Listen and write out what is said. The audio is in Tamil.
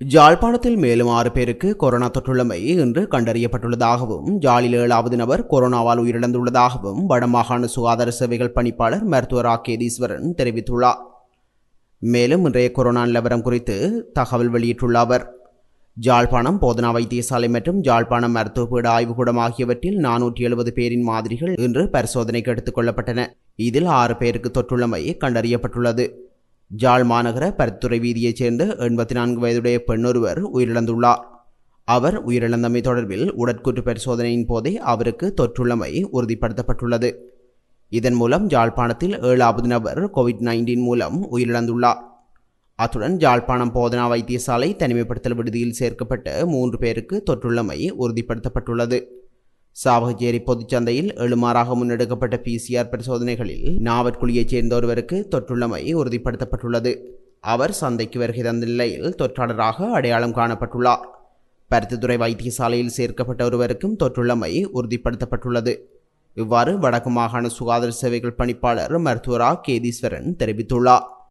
ஜாழ்ப்பாணத்தில் மேலும் ஆறு பேருக்கு கொரோனா தொற்றுள்ளமை இன்று கண்டறியப்பட்டுள்ளதாகவும் ஜாலில் ஏழாவது நபர் கொரோனாவால் உயிரிழந்துள்ளதாகவும் வடமாகாண சுகாதார சேவைகள் பணிப்பாளர் மருத்துவர் ஆ கேதீஸ்வரன் தெரிவித்துள்ளார் மேலும் இன்றைய கொரோனா நிலவரம் குறித்து தகவல் வெளியிட்டுள்ள அவர் ஜாழ்ப்பாணம் போதனா வைத்தியசாலை மற்றும் ஜாழ்ப்பாணம் மருத்துவப்பீட ஆய்வுக்கூடம் ஆகியவற்றில் நானூற்றி எழுபது பேரின் மாதிரிகள் இன்று பரிசோதனைக்கு எடுத்துக் கொள்ளப்பட்டன இதில் ஆறு பேருக்கு தொற்றுள்ளமை கண்டறியப்பட்டுள்ளது ஜாழ் மாநகர பருத்துறை வீதியைச் சேர்ந்த எண்பத்தி நான்கு வயதுடைய பெண்ணொருவர் உயிரிழந்துள்ளார் அவர் உயிரிழந்தமை தொடர்பில் உடற்கூற்று பரிசோதனையின் போதே அவருக்கு தொற்றுள்ளமை உறுதிப்படுத்தப்பட்டுள்ளது இதன் மூலம் ஜாழ்ப்பாணத்தில் ஏழாவது நபர் கோவிட் நைன்டீன் மூலம் உயிரிழந்துள்ளார் அத்துடன் ஜாழ்ப்பாணம் போதனா வைத்தியசாலை தனிமைப்படுத்தல் விடுதியில் சேர்க்கப்பட்ட மூன்று பேருக்கு தொற்றுள்ளமை உறுதிப்படுத்தப்பட்டுள்ளது சாவகச்சேரி பொதுச்சந்தையில் எழுமாறாக முன்னெடுக்கப்பட்ட பிசிஆர் பரிசோதனைகளில் நாவற்குழியைச் சேர்ந்த ஒருவருக்கு தொற்றுள்ளமை உறுதிப்படுத்தப்பட்டுள்ளது அவர் சந்தைக்கு வருகை தந்த நிலையில் தொற்றாளராக அடையாளம் காணப்பட்டுள்ளார் பருத்தித்துறை வைத்தியசாலையில் சேர்க்கப்பட்ட ஒருவருக்கும் தொற்றுள்ளமை உறுதிப்படுத்தப்பட்டுள்ளது இவ்வாறு வடக்கு மாகாண சுகாதார சேவைகள் பணிப்பாளர் மருத்துவரா கேதீஸ்வரன் தெரிவித்துள்ளார்